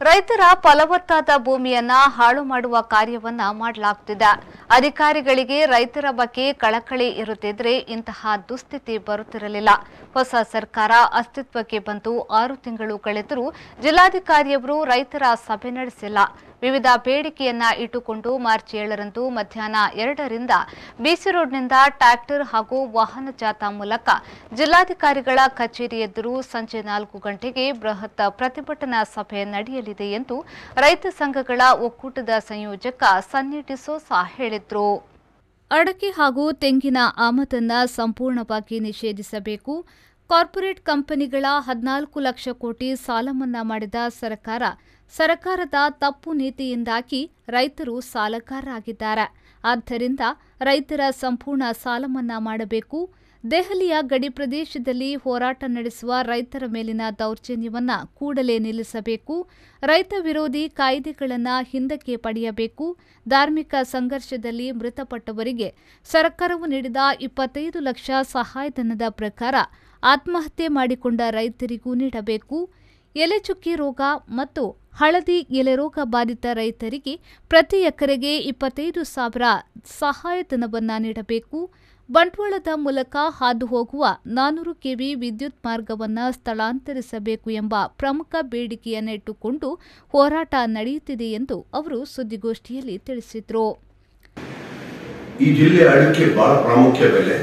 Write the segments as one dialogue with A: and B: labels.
A: ರೈತರ ಫಲವತ್ತಾದ ಭೂಮಿಯನ್ನ ಹಾಳು ಮಾಡುವ ಕಾರ್ಯವನ್ನ ಮಾಡಲಾಗುತ್ತಿದೆ ಅಧಿಕಾರಿಗಳಿಗೆ ರೈತರ ಬಗ್ಗೆ ಕಳಕಳಿ ಇರುತ್ತಿದ್ರೆ ಇಂತಹ ದುಸ್ಥಿತಿ ಬರುತ್ತಿರಲಿಲ್ಲ ಹೊಸ ಸರ್ಕಾರ ಅಸ್ತಿತ್ವಕ್ಕೆ ಬಂದು ಆರು ತಿಂಗಳು ಕಳೆದರೂ ಜಿಲ್ಲಾಧಿಕಾರಿಯವರು ರೈತರ ಸಭೆ ನಡೆಸಿಲ್ಲ ವಿವಿಧ ಬೇಡಿಕೆಯನ್ನ ಇಟ್ಟುಕೊಂಡು ಮಾರ್ಚ್ ಏಳರಂದು ಮಧ್ಯಾಹ್ನ ಎರಡರಿಂದ ಬಿಸಿ ರೋಡ್ನಿಂದ ಟ್ರ್ಯಾಕ್ಟರ್ ಹಾಗೂ ವಾಹನ ಜಾಥಾ ಮೂಲಕ ಜಿಲ್ಲಾಧಿಕಾರಿಗಳ ಕಚೇರಿ ಎದುರು ಸಂಜೆ ನಾಲ್ಕು ಗಂಟೆಗೆ ಬೃಹತ್ ಪ್ರತಿಭಟನಾ ಸಭೆ ನಡೆಯಲಿದೆ ಎಂದು ರೈತ ಸಂಘಗಳ ಒಕ್ಕೂಟದ ಸಂಯೋಜಕ ಸನ್ನಿ ಡಿಸೋಸಾ ಹೇಳಿದ್ರು ಅಡಕೆ ಹಾಗೂ ತೆಂಗಿನ ಆಮದನ್ನ ಸಂಪೂರ್ಣವಾಗಿ ನಿಷೇಧಿಸಬೇಕು ಕಾರ್ಪೊರೇಟ್ ಕಂಪನಿಗಳ ಹದಿನಾಲ್ಕು ಲಕ್ಷ ಕೋಟಿ ಸಾಲ ಮನ್ನಾ ಮಾಡಿದ ಸರ್ಕಾರ ಸರ್ಕಾರದ ತಪ್ಪು ನೀತಿಯಿಂದಾಗಿ ರೈತರು ಸಾಲಗಾರರಾಗಿದ್ದಾರೆ ಆದ್ದರಿಂದ ರೈತರ ಸಂಪೂರ್ಣ ಸಾಲ ಮನ್ನಾ ಮಾಡಬೇಕು ದೆಹಲಿಯ ಗಡಿ ಪ್ರದೇಶದಲ್ಲಿ ಹೋರಾಟ ನಡೆಸುವ ರೈತರ ಮೇಲಿನ ದೌರ್ಜನ್ಯವನ್ನ ಕೂಡಲೇ ನಿಲ್ಲಿಸಬೇಕು ರೈತ ವಿರೋಧಿ ಕಾಯ್ದೆಗಳನ್ನು ಹಿಂದಕ್ಕೆ ಪಡೆಯಬೇಕು ಧಾರ್ಮಿಕ ಸಂಘರ್ಷದಲ್ಲಿ ಮೃತಪಟ್ಟವರಿಗೆ ಸರ್ಕಾರವು ನೀಡಿದ ಇಪ್ಪತ್ತೈದು ಲಕ್ಷ ಸಹಾಯಧನದ ಪ್ರಕಾರ ಆತ್ಮಹತ್ಯೆ ಮಾಡಿಕೊಂಡ ರೈತರಿಗೂ ನೀಡಬೇಕು ಎಲೆಚುಕ್ಕಿ ರೋಗ ಮತ್ತು ಹಳದಿ ಎಲೆರೋಗ ಬಾಧಿತ ರೈತರಿಗೆ ಪ್ರತಿ ಎಕರೆಗೆ ಇಪ್ಪತ್ತೈದು ಸಾವಿರ ಸಹಾಯಧನವನ್ನ ನೀಡಬೇಕು ಬಂಟ್ವಾಳದ ಮೂಲಕ ಹಾದು ಹೋಗುವ ನಾನೂರು ಕೆವಿ ವಿದ್ಯುತ್ ಮಾರ್ಗವನ್ನು ಸ್ಥಳಾಂತರಿಸಬೇಕು ಎಂಬ ಪ್ರಮುಖ ಬೇಡಿಕೆಯನ್ನು ಇಟ್ಟುಕೊಂಡು ಹೋರಾಟ ನಡೆಯುತ್ತಿದೆ ಎಂದು ಅವರು ಸುದ್ದಿಗೋಷ್ಠಿಯಲ್ಲಿ ತಿಳಿಸಿದರು
B: ಈ ಜಿಲ್ಲೆ ಅಡಿಕೆ ಬಹಳ ಪ್ರಾಮುಖ್ಯ ಬೆಲೆ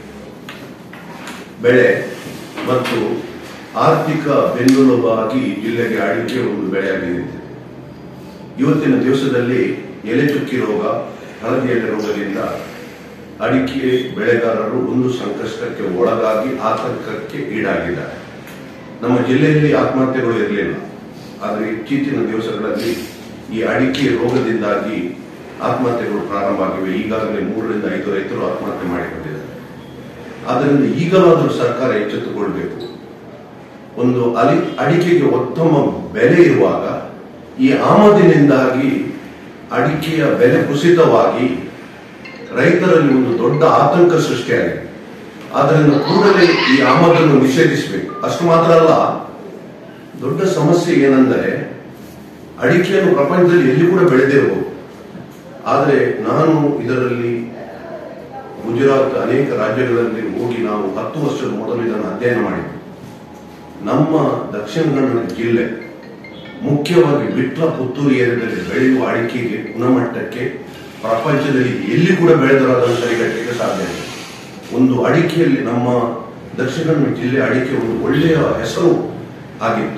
B: ಬೆಳೆ ಮತ್ತು ಆರ್ಥಿಕ ಬೆನ್ನೆಲುಬಾಗಿ ಈ ಜಿಲ್ಲೆಗೆ ಅಡಿಕೆ ಒಂದು ಬೆಳೆಯಾಗಿ ನಿಂತಿದೆ ಇವತ್ತಿನ ದಿವಸದಲ್ಲಿ ಎಲೆ ಚುಕ್ಕಿ ರೋಗ ಹಳದಿ ಎಲೆ ರೋಗದಿಂದ ಅಡಿಕೆ ಬೆಳೆಗಾರರು ಒಂದು ಸಂಕಷ್ಟಕ್ಕೆ ಒಳಗಾಗಿ ಆತಂಕಕ್ಕೆ ಈಡಾಗಿದ್ದಾರೆ ನಮ್ಮ ಜಿಲ್ಲೆಯಲ್ಲಿ ಆತ್ಮಹತ್ಯೆಗಳು ಇರಲಿಲ್ಲ ಆದರೆ ಇತ್ತೀಚಿನ ದಿವಸಗಳಲ್ಲಿ ಈ ಅಡಿಕೆ ರೋಗದಿಂದಾಗಿ ಆತ್ಮಹತ್ಯೆಗಳು ಪ್ರಾರಂಭ ಆಗಿವೆ ಈಗಾಗಲೇ ಮೂರರಿಂದ ಐದು ರೈತರು ಆತ್ಮಹತ್ಯೆ ಮಾಡಿಕೊಂಡಿದ್ದಾರೆ ಆದ್ದರಿಂದ ಈಗಲಾದರೂ ಸರ್ಕಾರ ಎಚ್ಚೆತ್ತುಕೊಳ್ಬೇಕು ಒಂದು ಅಲಿ ಅಡಿಕೆಗೆ ಉತ್ತಮ ಬೆಲೆ ಇರುವಾಗ ಈ ಆಮದಿನಿಂದಾಗಿ ಅಡಿಕೆಯ ಬೆಲೆ ಕುಸಿತವಾಗಿ ರೈತರಲ್ಲಿ ಒಂದು ದೊಡ್ಡ ಆತಂಕ ಸೃಷ್ಟಿಯಾಗಿದೆ ಆದ್ದರಿಂದ ಕೂಡಲೇ ಈ ಆಮದನ್ನು ನಿಷೇಧಿಸಬೇಕು ಅಷ್ಟು ಮಾತ್ರ ಅಲ್ಲ ದೊಡ್ಡ ಸಮಸ್ಯೆ ಏನೆಂದರೆ ಅಡಿಕೆಯನ್ನು ಪ್ರಪಂಚದಲ್ಲಿ ಎಲ್ಲಿ ಕೂಡ ಬೆಳೆದಿರಬಹುದು ಆದರೆ ನಾನು ಇದರಲ್ಲಿ ಗುಜರಾತ್ ಅನೇಕ ರಾಜ್ಯಗಳಲ್ಲಿ ಹೋಗಿ ನಾವು ಹತ್ತು ವರ್ಷದ ಮೊದಲು ಇದನ್ನು ಅಧ್ಯಯನ ಮಾಡಿದ್ವಿ ನಮ್ಮ ದಕ್ಷಿಣ ಕನ್ನಡ ಜಿಲ್ಲೆ ಮುಖ್ಯವಾಗಿ ವಿಟ್ಲ ಪುತ್ತೂರು ಏರಿಯಾದಲ್ಲಿ ಬೆಳೆಯುವ ಅಡಿಕೆಗೆ ಗುಣಮಟ್ಟಕ್ಕೆ ಪ್ರಪಂಚದಲ್ಲಿ ಎಲ್ಲಿ ಕೂಡ ಬೆಳೆದರೂ ಅದನ್ನು ಸರಿಗಟ್ಟಲಿಕ್ಕೆ ಸಾಧ್ಯ ಇಲ್ಲ ಒಂದು ಅಡಿಕೆಯಲ್ಲಿ ನಮ್ಮ ದಕ್ಷಿಣ ಕನ್ನಡ ಜಿಲ್ಲೆ ಅಡಿಕೆ ಒಂದು ಒಳ್ಳೆಯ ಹೆಸರು ಆಗಿತ್ತು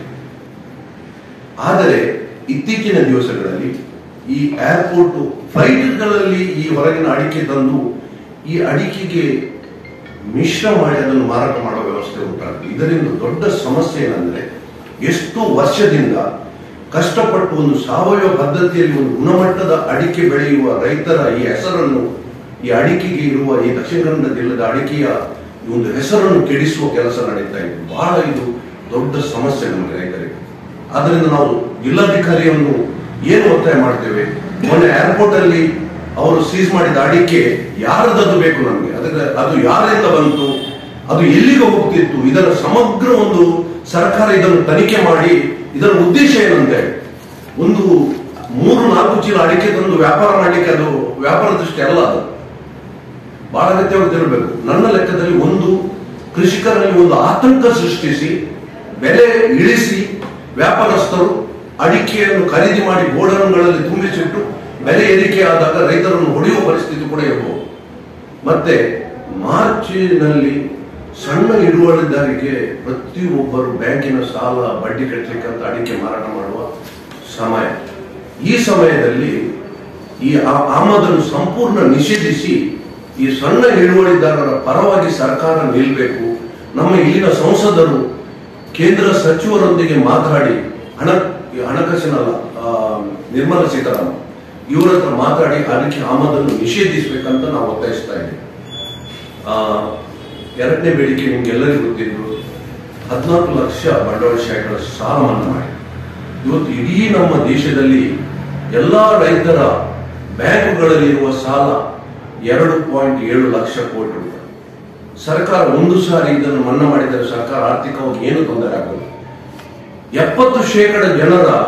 B: ಆದರೆ ಇತ್ತೀಚಿನ ದಿವಸಗಳಲ್ಲಿ ಈ ಏರ್ಪೋರ್ಟ್ ಫ್ಲೈಟ್ಗಳಲ್ಲಿ ಈ ಹೊರಗಿನ ಅಡಿಕೆ ತಂದು ಈ ಅಡಿಕೆಗೆ ಮಿಶ್ರ ಮಾಡಿ ಅದನ್ನು ಮಾರಾಟ ಮಾಡುವ ವ್ಯವಸ್ಥೆ ಉಂಟಾಗಿದೆ ಇದರಿಂದ ದೊಡ್ಡ ಸಮಸ್ಯೆ ಏನಂದ್ರೆ ಎಷ್ಟು ವರ್ಷದಿಂದ ಕಷ್ಟಪಟ್ಟು ಒಂದು ಸಾವಯವ ಪದ್ಧತಿಯಲ್ಲಿ ಒಂದು ಗುಣಮಟ್ಟದ ಅಡಿಕೆ ಬೆಳೆಯುವ ರೈತರ ಈ ಹೆಸರನ್ನು ಈ ಅಡಿಕೆಗೆ ಇರುವ ಈ ದಕ್ಷಿಣ ಕನ್ನಡ ಜಿಲ್ಲೆದ ಅಡಿಕೆಯ ಈ ಒಂದು ಹೆಸರನ್ನು ಕೆಡಿಸುವ ಕೆಲಸ ನಡೀತಾ ಇದೆ ಬಹಳ ಇದು ದೊಡ್ಡ ಸಮಸ್ಯೆ ನಮಗೆ ರೈತರಿಗೆ ಆದ್ರಿಂದ ನಾವು ಜಿಲ್ಲಾಧಿಕಾರಿಯನ್ನು ಏನು ಒತ್ತಾಯ ಮಾಡ್ತೇವೆ ಮೊನ್ನೆ ಏರ್ಪೋರ್ಟ್ ಅಲ್ಲಿ ಅವರು ಸೀಸ್ ಮಾಡಿದ ಅಡಿಕೆ ಯಾರದದು ಬೇಕು ನಮಗೆ ಅದಕ್ಕೆ ಅದು ಯಾರಿಂದ ಬಂತು ಅದು ಎಲ್ಲಿಗೆ ಹೋಗ್ತಿತ್ತು ಇದರ ಸಮಗ್ರ ಒಂದು ಸರ್ಕಾರ ಇದನ್ನು ತನಿಖೆ ಮಾಡಿ ಇದರ ಉದ್ದೇಶ ಏನಂತೆ ಒಂದು ಮೂರು ನಾಲ್ಕು ಚೀಲ ಅಡಿಕೆ ತಂದು ವ್ಯಾಪಾರ ಮಾಡಲಿಕ್ಕೆ ಅದು ವ್ಯಾಪಾರ ದೃಷ್ಟಿ ಅಲ್ಲ ಅದು ಬಹಳ ಅಗತ್ಯವಾಗಿ ತಿಳಬೇಕು ನನ್ನ ಲೆಕ್ಕದಲ್ಲಿ ಒಂದು ಕೃಷಿಕರಲ್ಲಿ ಒಂದು ಆತಂಕ ಸೃಷ್ಟಿಸಿ ಬೆಲೆ ಇಳಿಸಿ ವ್ಯಾಪಾರಸ್ಥರು ಅಡಿಕೆಯನ್ನು ಖರೀದಿ ಮಾಡಿ ಗೋಡನ್ಗಳಲ್ಲಿ ತುಂಬಿಸಿಟ್ಟು ಬೆಲೆ ಏರಿಕೆ ಆದಾಗ ರೈತರನ್ನು ಹೊಡೆಯುವ ಪರಿಸ್ಥಿತಿ ಕೂಡ ಇರಬಹುದು ಮತ್ತೆ ಮಾರ್ಚಿನಲ್ಲಿ ಸಣ್ಣ ಹಿಡುವಳಿದಾರಿಗೆ ಪ್ರತಿಯೊಬ್ಬರು ಬ್ಯಾಂಕಿನ ಸಾಲ ಬಡ್ಡಿ ಕಟ್ಟಲಿಕ್ಕೆ ಅಂತ ಅಡಿಕೆ ಮಾರಾಟ ಮಾಡುವ ಸಮಯ ಈ ಸಮಯದಲ್ಲಿ ಈ ಆ- ಆಮದನ್ನು ಸಂಪೂರ್ಣ ನಿಷೇಧಿಸಿ ಈ ಸಣ್ಣ ಹಿಡುವಳಿದಾರರ ಪರವಾಗಿ ಸರ್ಕಾರ ನಿಲ್ಲಬೇಕು ನಮ್ಮ ಇಲ್ಲಿನ ಸಂಸದರು ಕೇಂದ್ರ ಸಚಿವರೊಂದಿಗೆ ಮಾತನಾಡಿ ಹಣ ಹಣಕಾಸಿನ ಆ, ನಿರ್ಮಲಾ ಸೀತಾರಾಮನ್ ಇವರ ಹತ್ರ ಮಾತಾಡಿ ಅದಕ್ಕೆ ಆಮದನ್ನು ನಿಷೇಧಿಸಬೇಕಂತ ನಾವು ಒತ್ತಾಯಿಸ್ತಾ ಇದ್ದೀವಿ ಆ, ಎರಡನೇ ಬೇಡಿಕೆ ನಿಮ್ಗೆಲ್ಲರಿಗೂ ಗೊತ್ತಿದ್ದು ಹದಿನಾಲ್ಕು ಲಕ್ಷ ಬಂಡವಾಳಶಾಹಿಗಳ ಸಾಲ ಮನ್ನಾ ಮಾಡಿ ಇವತ್ತು ಇಡೀ ನಮ್ಮ ದೇಶದಲ್ಲಿ ಎಲ್ಲಾ ರೈತರ ಬ್ಯಾಂಕುಗಳಲ್ಲಿರುವ ಸಾಲ ಎರಡು ಪಾಯಿಂಟ್ ಏಳು ಲಕ್ಷ ಕೋಟಿ ರೂಪಾಯಿ ಸರ್ಕಾರ ಒಂದು ಸಾರಿ ಇದನ್ನು ಮನ್ನಾ ಮಾಡಿದರೆ ಸರ್ಕಾರ ಆರ್ಥಿಕವಾಗಿ ಏನು ತೊಂದರೆ ಆಗುವುದು ಎಪ್ಪತ್ತು ಶೇಕಡ ಜನರ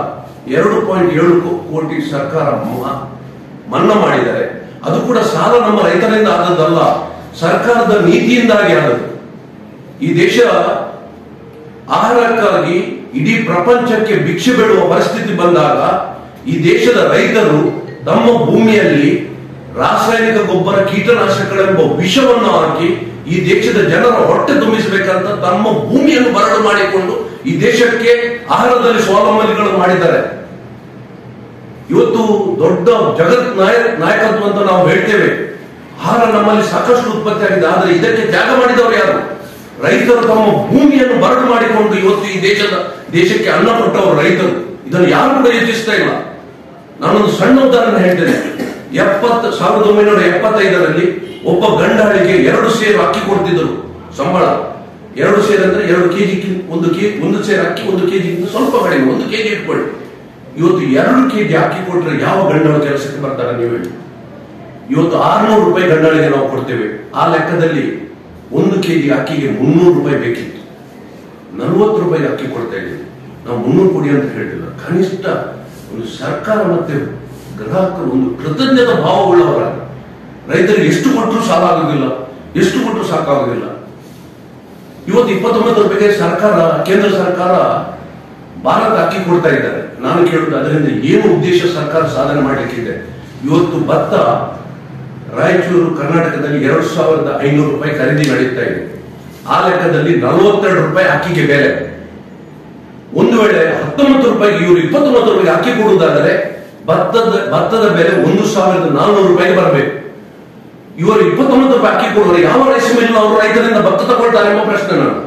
B: ಎರಡು ಪಾಯಿಂಟ್ ಏಳು ಕೋ- ಕೋಟಿ ಸರ್ಕಾರ ಮ- ಮನ್ನಾ ಮಾಡಿದ್ದಾರೆ ಅದು ಕೂಡ ಸಾಲ ನಮ್ಮ ರೈತರಿಂದ ಆದದ್ದಲ್ಲ ಸರ್ಕಾರದ ನೀತಿಯಿಂದಾಗಿ ಆದದ್ದು ಈ ದೇಶ ಆಹಾರಕ್ಕಾಗಿ ಇಡೀ ಪ್ರಪಂಚಕ್ಕೆ ಭಿಕ್ಷೆ ಬೇಡುವ ಪರಿಸ್ಥಿತಿ ಬಂದಾಗ ಈ ದೇಶದ ರೈತರು ತಮ್ಮ ಭೂಮಿಯಲ್ಲಿ ರಾಸಾಯನಿಕ ಗೊಬ್ಬರ ಕೀಟನಾಶಕಗಳೆಂಬ ವಿಷವನ್ನು ಹಾಕಿ ಈ ದೇಶದ ಜನರ ಹೊಟ್ಟೆ ತುಂಬಿಸಬೇಕಂತ ತಮ್ಮ ಭೂಮಿಯನ್ನು ಬರಡು ಮಾಡಿಕೊಂಡು ಈ ದೇಶಕ್ಕೆ ಆಹಾರದಲ್ಲಿ ಸ್ವಾವಲಂಬನೆಗಳು ಮಾಡಿದ್ದಾರೆ ಇವತ್ತು ದೊಡ್ಡ ಜಗತ್ ನಾಯ ನಾಯಕತ್ವ ಅಂತ ನಾವು ಹೇಳ್ತೇವೆ ಆಹಾರ ನಮ್ಮಲ್ಲಿ ಸಾಕಷ್ಟು ಉತ್ಪತ್ತಿ ಆಗಿದೆ ಆದರೆ ಇದಕ್ಕೆ ತ್ಯಾಗ ಮಾಡಿದವರು ಯಾರು ರೈತರು ತಮ್ಮ ಭೂಮಿಯನ್ನು ಬರಡು ಮಾಡಿಕೊಂಡು ಇವತ್ತು ಈ ದೇಶದ ದೇಶಕ್ಕೆ ಅನ್ನ ಕೊಟ್ಟವರು ರೈತರು ಇದನ್ನು ಯಾರು ಕೂಡ ಯೋಚಿಸ್ತಾ ಇಲ್ಲ ನಾನೊಂದು ಸಣ್ಣ ಉದಾಹರಣೆ ಹೇಳ್ತೇನೆ ಎಪ್ಪತ್ತು ಸಾವಿರದ ಒಂಬೈನೂರ ಎಪ್ಪತ್ತೈದರಲ್ಲಿ ಒಬ್ಬ ಗಂಡಾಳಿಗೆ ಎರಡು ಸೇರು ಅಕ್ಕಿ ಕೊಡ್ತಿದ್ದರು ಸಂಬಳ ಎರಡು ಸೇರ್ ಅಂದ್ರೆ ಎರಡು ಕೆಜಿ ಒಂದು ಕೆ ಒಂದು ಸೇರ್ ಅಕ್ಕಿ ಒಂದು ಕೆಜಿಗಿಂತ ಸ್ವಲ್ಪ ಕಡಿಮೆ ಒಂದು ಕೆಜಿ ಇಟ್ಕೊಳ್ಳಿ ಇವತ್ತು ಎರಡು ಕೆಜಿ ಅಕ್ಕಿ ಕೊಟ್ರೆ ಯಾವ ಗಂಡಾಳು ಕೆಲಸಕ್ಕೆ ಬರ್ತಾರೆ ನೀವು ಹೇಳಿ ಇವತ್ತು ಆರ್ನೂರು ರೂಪಾಯಿ ಗಂಡಾಳಿಗೆ ನಾವು ಕೊಡ್ತೇವೆ ಆ ಲೆಕ್ಕದಲ್ಲಿ ಒಂದು ಕೆಜಿ ಅಕ್ಕಿಗೆ ಮುನ್ನೂರು ರೂಪಾಯಿ ಬೇಕಿತ್ತು ನಲವತ್ತು ರೂಪಾಯಿ ಅಕ್ಕಿ ಕೊಡ್ತಾ ಇದ್ದೀವಿ ನಾವು ಮುನ್ನೂರು ಕೊಡಿ ಅಂತ ಹೇಳಿಲ್ಲ ಕನಿಷ್ಠ ಒಂದು ಸರ್ಕಾರ ಮತ್ತೆ ಗ್ರಾಹಕರು ಒಂದು ಕೃತಜ್ಞತಾ ಭಾವವುಳ್ಳವರ ರೈತರಿಗೆ ಎಷ್ಟು ಕೊಟ್ಟರು ಸಾಲ ಆಗುದಿಲ್ಲ ಎಷ್ಟು ಕೊಟ್ಟರು ಸಾಕಾಗುದಿಲ್ಲ ಇವತ್ತು ಇಪ್ಪತ್ತೊಂಬತ್ತು ರೂಪಾಯಿಗೆ ಸರ್ಕಾರ ಕೇಂದ್ರ ಸರ್ಕಾರ ಭಾರತ ಅಕ್ಕಿ ಕೊಡ್ತಾ ಇದ್ದಾರೆ ನಾನು ಕೇಳುದು ಅದರಿಂದ ಏನು ಉದ್ದೇಶ ಸರ್ಕಾರ ಸಾಧನೆ ಮಾಡಲಿಕ್ಕಿದೆ ಇವತ್ತು ಭತ್ತ ರಾಯಚೂರು ಕರ್ನಾಟಕದಲ್ಲಿ ಎರಡು ಸಾವಿರದ ಐನೂರು ರೂಪಾಯಿ ಖರೀದಿ ನಡೀತಾ ಇದೆ ಆ ಲೆಕ್ಕದಲ್ಲಿ ನಲವತ್ತೆರಡು ರೂಪಾಯಿ ಅಕ್ಕಿಗೆ ಬೆಲೆ ಒಂದು ವೇಳೆ ಹತ್ತೊಂಬತ್ತು ರೂಪಾಯಿಗೆ ಇವರು ಇಪ್ಪತ್ತೊಂಬತ್ತು ರೂಪಾಯಿಗೆ ಅಕ್ಕಿ ಕೊಡುವುದಾದರೆ ಭತ್ತದ ಭತ್ತದ ಬೆಲೆ ಒಂದು ಸಾವಿರದ ನಾನ್ನೂರು ರೂಪಾಯಿಗೆ ಬರಬೇಕು ಇವರು ಇಪ್ಪತ್ತೊಂಬತ್ತು ರೂಪಾಯಿ ಅಕ್ಕಿ ಕೊಡುವರು ಯಾವ ರೈಸ್ ಮಿಲ್ ಅವರು ರೈತರಿಂದ ಭತ್ತ ತಗೊಳ್ತಾರೆ ಎಂಬ ಪ್ರಶ್ನೆ ನಾನು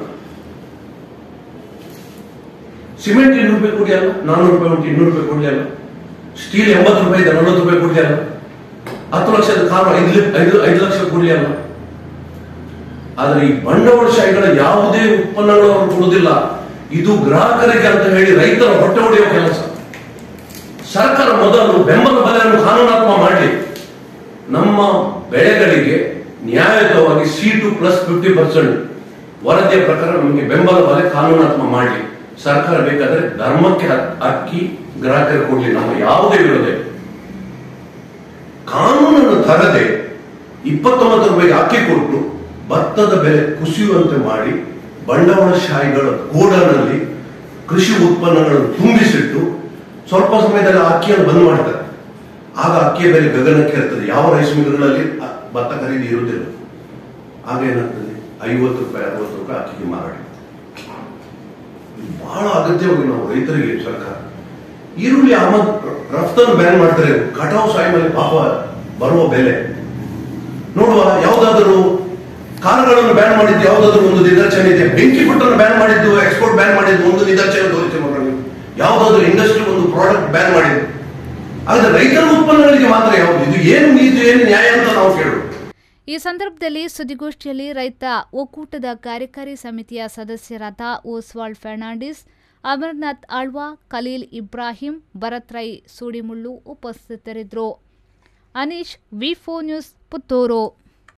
B: ಸಿಮೆಂಟ್ ಇನ್ನೂರು ರೂಪಾಯಿ ಕೊಡಿಯಲ್ಲ ನಾನ್ನೂರು ರೂಪಾಯಿ ಉಂಟು ಇನ್ನೂರು ರೂಪಾಯಿ ಕೊಡಲಿಲ್ಲ ಸ್ಟೀಲ್ ಎಂಬತ್ತು ರೂಪಾಯಿ ಇದೆ ನಲವತ್ತು ರೂಪಾಯಿ ಕೊಡಲಿಲ್ಲ ಹತ್ತು ಲಕ್ಷದ ಕಾರು ಐದು ಲಿ- ಐದು ಐದು ಲಕ್ಷ ಕೊಡಲಿಲ್ಲ ಆದರೆ ಈ ಬಂಡವಾಳಶಾಹಿಗಳ ಯಾವುದೇ ಉತ್ಪನ್ನಗಳು ಅವರು ಕೊಡುವುದಿಲ್ಲ ಇದು ಗ್ರಾಹಕರಿಗೆ ಅಂತ ಹೇಳಿ ರೈತರ ಹೊಟ್ಟೆ ಹೊಡೆಯುವ ಕೆಲಸ ಸರ್ಕಾರ ಮೊದಲು ಬೆಂಬಲ ಬೆಲೆಯನ್ನು ಕಾನೂನಾತ್ಮಕ ಮಾಡಲಿ ನಮ್ಮ ಬೆಳೆಗಳಿಗೆ ನ್ಯಾಯಯುತವಾಗಿ C two plus fifty percent ವರದಿಯ ಪ್ರಕಾರ ನಮಗೆ ಬೆಂಬಲ ಬೆಲೆ ಕಾನೂನಾತ್ಮಕ ಮಾಡಲಿ ಸರ್ಕಾರ ಬೇಕಾದ್ರೆ ಧರ್ಮಕ್ಕೆ ಅಕ್- ಅಕ್ಕಿ ಗ್ರಾಹಕರಿಗೆ ಕೊಡ್ಲಿ ನಮ್ಮ ಯಾವುದೇ ವಿರೋಧ ಇಲ್ಲ. ಕಾನೂನನ್ನು ತರದೆ ಇಪ್ಪತ್ತೊಂಬತ್ತು ರೂಪಾಯಿಗೆ ಅಕ್ಕಿ ಕೊಟ್ಟು ಭತ್ತದ ಬೆಲೆ ಕುಸಿಯುವಂತೆ ಮಾಡಿ ಬಂಡವಾಳಶಾಹಿಗಳ ಗೋಡನಲ್ಲಿ ಕೃಷಿ ಉತ್ಪನ್ನಗಳನ್ನು ತುಂಬಿಸಿಟ್ಟು ಸ್ವಲ್ಪ ಸಮಯದಲ್ಲಿ ಆ ಅಕ್ಕಿಯನ್ನು ಬಂದ್ ಮಾಡ್ತಾರೆ ಆಗ ಅಕ್ಕಿಯ ಬೆಲೆ ಗಗನಕ್ಕೆ ಇರ್ತದೆ ಯಾವ ರೈಸ್ ಮಿಲ್ಗಳಲ್ಲಿ ಅ- ಭತ್ತ ಖರೀದಿ ಇರುವುದಿಲ್ಲ ಆಗ ಏನಾಗ್ತದೆ ಐವತ್ತು ರೂಪಾಯಿ ಅರವತ್ತು ರೂಪಾಯಿ ಅಕ್ಕಿಗೆ ಮಾರಾಟ ಇದು ಬಹಳ ಅಗತ್ಯವಾಗಿ ನಾವು ರೈತರಿಗೆ ಸರ್ಕಾರ ಈರುಳ್ಳಿ ಆಮದು ರಫ್ತನ್ನು ಬ್ಯಾನ್ ಮಾಡ್ತಾರೆ ಕಟಾವು ಸಾಯಿಮಲ್ಲಿ ಪಾಪ ಬರುವ ಬೆಲೆ ನೋಡುವ ಯಾವುದಾದರೂ ಕಾರುಗಳನ್ನು ಬ್ಯಾನ್ ಮಾಡಿದ್ದು ಯಾವುದಾದ್ರೂ ಒಂದು ನಿದರ್ಶನ ಇದೆ ಬೆಂಕಿ ಪುಟ್ಟನ್ನು ಬ್ಯಾನ್ ಮಾಡಿದ್ದು ಎಕ್ಸ್ಪೋರ್ಟ್ ಬ್ಯಾನ್ ಮಾಡಿದ್ದು ಒಂದು ನಿದರ್ಶನ ತೋರಿಸಿ ನೋಡೋಣ ನೀವು. ಯಾವುದಾದ್ರೂ ಇಂಡಸ್ಟ್ರಿ ಒಂದು ಪ್ರಾಡಕ್ಟ್ ಬ್ಯಾನ್ ಮಾಡಿದ್ದು ಆದ್ರೆ ರೈತರ ಉತ್ಪನ್ನಗಳಿಗೆ ಮಾತ್ರ ಯಾವುದು ಇದು ಏನು ನೀತಿ ಏನು ನ್ಯಾಯ ಅಂತ ನಾವು ಕೇಳೋದು
A: ಈ ಸಂದರ್ಭದಲ್ಲಿ ಸುದ್ದಿಗೋಷ್ಠಿಯಲ್ಲಿ ರೈತ ಒಕ್ಕೂಟದ ಕಾರ್ಯಕಾರಿ ಸಮಿತಿಯ ಸದಸ್ಯರಾದ ಓಸ್ವಾಲ್ಡ್ ಫರ್ನಾಂಡಿಸ್ ಅಮರ್ನಾಥ್ ಆಳ್ವಾ ಖಲೀಲ್ ಇಬ್ರಾಹಿಂ ಭರತ್ ರೈ ಸೂಡಿಮುಳ್ಳು ಉಪಸ್ಥಿತರಿದ್ದರು Aneesh V four news Puttur